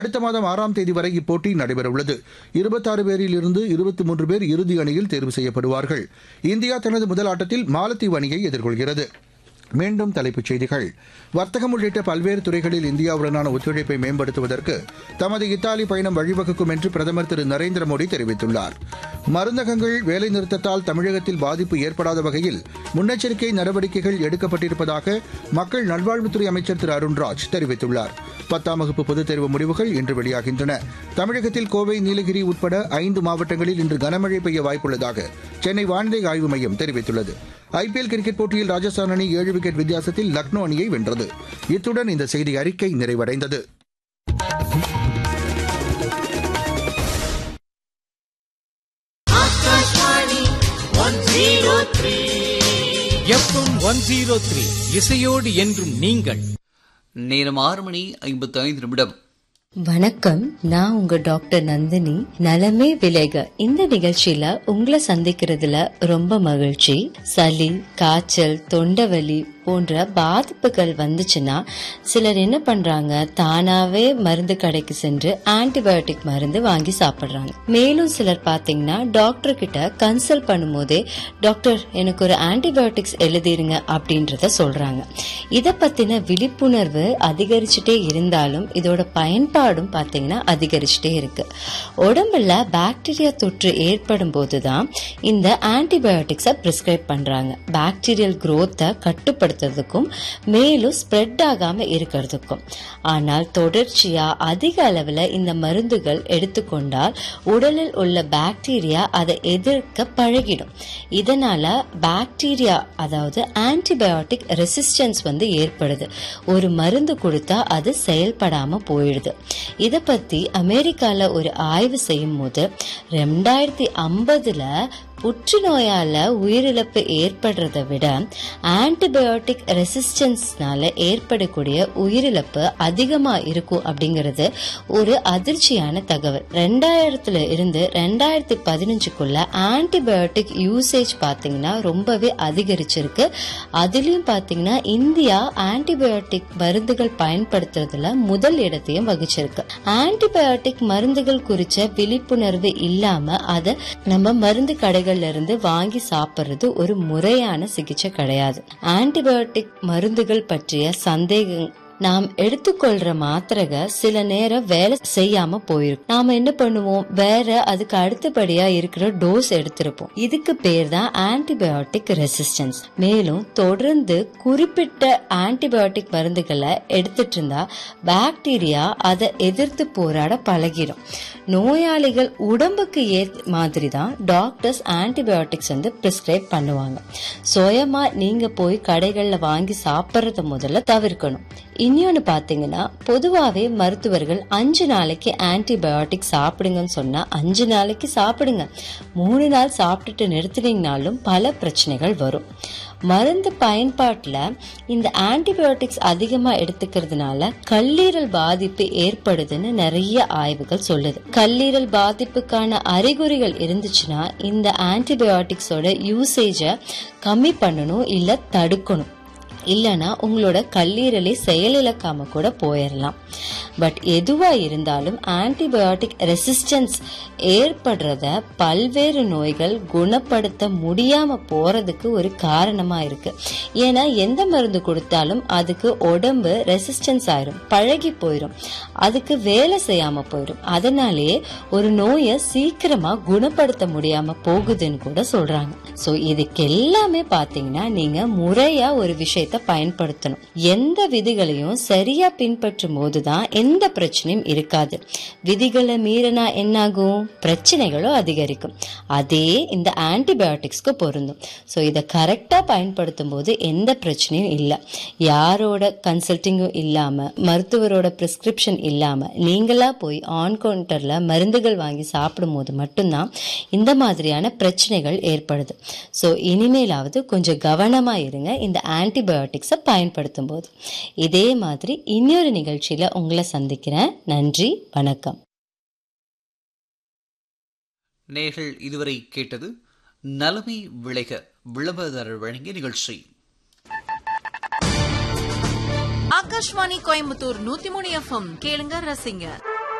அடுத்த மாதம் ஆறாம் தேதி வரை இப்போட்டி நடைபெறவுள்ளது இருபத்தாறு பேரில் இருந்து இருபத்தி மூன்று பேர் இறுதி அணியில் தேர்வு செய்யப்படுவார்கள் இந்தியா தனது முதல் ஆட்டத்தில் மாலத்தீவு அணியை எதிர்கொள்கிறது மீண்டும் தலைப்புச் செய்திகள் வர்த்தகம் உள்ளிட்ட பல்வேறு துறைகளில் இந்தியாவுடனான ஒத்துழைப்பை மேம்படுத்துவதற்கு தமது இத்தாலி பயணம் வழிவகுக்கும் என்று பிரதமர் திரு நரேந்திர மோடி தெரிவித்துள்ளார் மருந்தகங்கள் வேலைநிறுத்தத்தால் தமிழகத்தில் பாதிப்பு ஏற்படாத வகையில் முன்னெச்சரிக்கை நடவடிக்கைகள் எடுக்கப்பட்டிருப்பதாக மக்கள் நல்வாழ்வுத்துறை அமைச்சர் திரு அருண்ராஜ் தெரிவித்துள்ளார் பத்தாம் வகுப்பு பொதுத் தேர்வு முடிவுகள் இன்று வெளியாகின்றன தமிழகத்தில் கோவை நீலகிரி உட்பட ஐந்து மாவட்டங்களில் இன்று கனமழை பெய்ய வாய்ப்புள்ளதாக சென்னை வானிலை ஆய்வு மையம் தெரிவித்துள்ளது ஐபிஎல் கிரிக்கெட் போட்டியில் ராஜஸ்தான் அணி ஏழு விக்கெட் வித்தியாசத்தில் லக்னோ அணியை வென்றது இத்துடன் இந்த செய்தி அறிக்கை நிறைவடைந்தது எஃப்எம் ஒன் ஜீரோ த்ரீ இசையோடு என்றும் நீங்கள் நேரம் ஆறு மணி ஐம்பத்தி ஐந்து நிமிடம் வணக்கம் நான் உங்க டாக்டர் நந்தினி நலமே விளைக இந்த நிகழ்ச்சியில உங்களை சந்திக்கிறதுல ரொம்ப மகிழ்ச்சி சளி காய்ச்சல் தொண்டவலி போன்ற பாதிப்புகள் வந்துச்சுன்னா சிலர் என்ன பண்றாங்க தானாவே மருந்து கடைக்கு சென்று ஆன்டிபயோட்டிக் மருந்து வாங்கி சாப்பிடுறாங்க மேலும் சிலர் பாத்தீங்கன்னா டாக்டர் கிட்ட கன்சல்ட் பண்ணும்போதே டாக்டர் எனக்கு ஒரு ஆன்டிபயோட்டிக்ஸ் எழுதிருங்க அப்படின்றத சொல்றாங்க இத பத்தின விழிப்புணர்வு அதிகரிச்சுட்டே இருந்தாலும் இதோட பயன்பாடும் பாத்தீங்கன்னா அதிகரிச்சுட்டே இருக்கு உடம்புல பாக்டீரியா தொற்று ஏற்படும் போதுதான் இந்த ஆன்டிபயோட்டிக்ஸை பிரிஸ்கிரைப் பண்றாங்க பாக்டீரியல் குரோத்தை கட்டுப்படுத்துறதுக்கும் மேலும் ஸ்ப்ரெட் ஆகாம இருக்கிறதுக்கும் ஆனால் தொடர்ச்சியா அதிக அளவுல இந்த மருந்துகள் எடுத்துக்கொண்டால் உடலில் உள்ள பாக்டீரியா அதை எதிர்க்க பழகிடும் இதனால பாக்டீரியா அதாவது ஆன்டிபயோட்டிக் ரெசிஸ்டன்ஸ் வந்து ஏற்படுது ஒரு மருந்து கொடுத்தா அது செயல்படாம போயிடுது இத பத்தி அமெரிக்கால ஒரு ஆய்வு செய்யும் போது ரெண்டாயிரத்தி ஐம்பதுல புற்றுநோயால உயிரிழப்பு ஏற்படுறதை விட ஆன்டிபயோட்டிக் ரெசிஸ்டன்ஸ்னால ஏற்படக்கூடிய உயிரிழப்பு அதிகமா இருக்கும் அப்படிங்கிறது ஒரு அதிர்ச்சியான தகவல் ரெண்டாயிரத்துல இருந்து ரெண்டாயிரத்தி பதினஞ்சுக்குள்ள ஆன்டிபயோட்டிக் யூசேஜ் பாத்தீங்கன்னா ரொம்பவே அதிகரிச்சிருக்கு அதுலயும் பாத்தீங்கன்னா இந்தியா ஆன்டிபயோட்டிக் மருந்துகள் பயன்படுத்துறதுல முதல் இடத்தையும் வகிச்சிருக்கு ஆன்டிபயோட்டிக் மருந்துகள் குறிச்ச விழிப்புணர்வு இல்லாம அதை நம்ம மருந்து கடைகள்ல இருந்து வாங்கி சாப்பிடுறது ஒரு முறையான சிகிச்சை கிடையாது ஆன்டிபயோட்டிக் மருந்துகள் பற்றிய சந்தேகம் நாம் எடுத்துக்கொள்ற மாத்திரக சில நேரம் வேலை செய்யாம போயிருக்கும் நாம என்ன பண்ணுவோம் வேற அதுக்கு அடுத்தபடியா இருக்கிற டோஸ் எடுத்திருப்போம் இதுக்கு பேர் தான் ஆன்டிபயோட்டிக் ரெசிஸ்டன்ஸ் மேலும் தொடர்ந்து குறிப்பிட்ட ஆன்டிபயோட்டிக் மருந்துகளை எடுத்துட்டு இருந்தா பாக்டீரியா அதை எதிர்த்து போராட பழகிடும் நோயாளிகள் உடம்புக்கு ஏ மாதிரி தான் டாக்டர்ஸ் ஆன்டிபயோட்டிக்ஸ் வந்து பிரிஸ்கிரைப் பண்ணுவாங்க சுயமா நீங்க போய் கடைகள்ல வாங்கி சாப்பிட்றத முதல்ல தவிர்க்கணும் இன்னொன்னு பாத்தீங்கன்னா பொதுவாவே மருத்துவர்கள் அஞ்சு நாளைக்கு ஆன்டிபயோட்டிக் சாப்பிடுங்கன்னு சொன்னா அஞ்சு நாளைக்கு சாப்பிடுங்க மூணு நாள் சாப்பிட்டுட்டு நிறுத்தினீங்கனாலும் பல பிரச்சனைகள் வரும் மருந்து பயன்பாட்டுல இந்த ஆன்டிபயோட்டிக்ஸ் அதிகமா எடுத்துக்கிறதுனால கல்லீரல் பாதிப்பு ஏற்படுதுன்னு நிறைய ஆய்வுகள் சொல்லுது கல்லீரல் பாதிப்புக்கான அறிகுறிகள் இருந்துச்சுன்னா இந்த ஆன்டிபயோட்டிக்ஸோட யூசேஜ கம்மி பண்ணணும் இல்ல தடுக்கணும் இல்லனா உங்களோட கல்லீரலை செயலிழக்காம கூட போயிடலாம் பட் எதுவா இருந்தாலும் ஆன்டிபயோட்டிக் ரெசிஸ்டன்ஸ் ஏற்படுறத பல்வேறு நோய்கள் குணப்படுத்த முடியாம போறதுக்கு ஒரு காரணமா இருக்கு ஏன்னா எந்த மருந்து கொடுத்தாலும் அதுக்கு உடம்பு ரெசிஸ்டன்ஸ் ஆயிரும் பழகி போயிடும் அதுக்கு வேலை செய்யாம போயிடும் அதனாலேயே ஒரு நோயை சீக்கிரமா குணப்படுத்த முடியாம போகுதுன்னு கூட சொல்றாங்க சோ இதுக்கு எல்லாமே பாத்தீங்கன்னா நீங்க முறையா ஒரு விஷயத்த பயன்படுத்தணும் எந்த விதிகளையும் சரியா பின்பற்றும் போதுதான் எந்த பிரச்சனையும் இருக்காது விதிகளை மீறினா என்னாகும் பிரச்சனைகளும் அதிகரிக்கும் அதே இந்த ஆன்டிபயோட்டிக்ஸ்க்கு பொருந்தும் ஸோ இதை கரெக்டாக பயன்படுத்தும் போது எந்த பிரச்சனையும் இல்லை யாரோட கன்சல்டிங்கும் இல்லாமல் மருத்துவரோட ப்ரிஸ்கிரிப்ஷன் இல்லாமல் நீங்களா போய் ஆன் கவுண்டரில் மருந்துகள் வாங்கி சாப்பிடும் போது மட்டும்தான் இந்த மாதிரியான பிரச்சனைகள் ஏற்படுது ஸோ இனிமேலாவது கொஞ்சம் கவனமாக இருங்க இந்த ஆன்டிபயோட்டிக்ஸை பயன்படுத்தும் போது இதே மாதிரி இன்னொரு நிகழ்ச்சியில் உங்களை சந்திக்கிறேன் நன்றி வணக்கம் நேர்கள் இதுவரை கேட்டது நலமை விளைக விளம்பரதாரர் வழங்கிய நிகழ்ச்சி ஆகாஷ்வாணி கோயம்புத்தூர் நூத்தி மூணு எஃப்எம் கேளுங்க ரசிங்க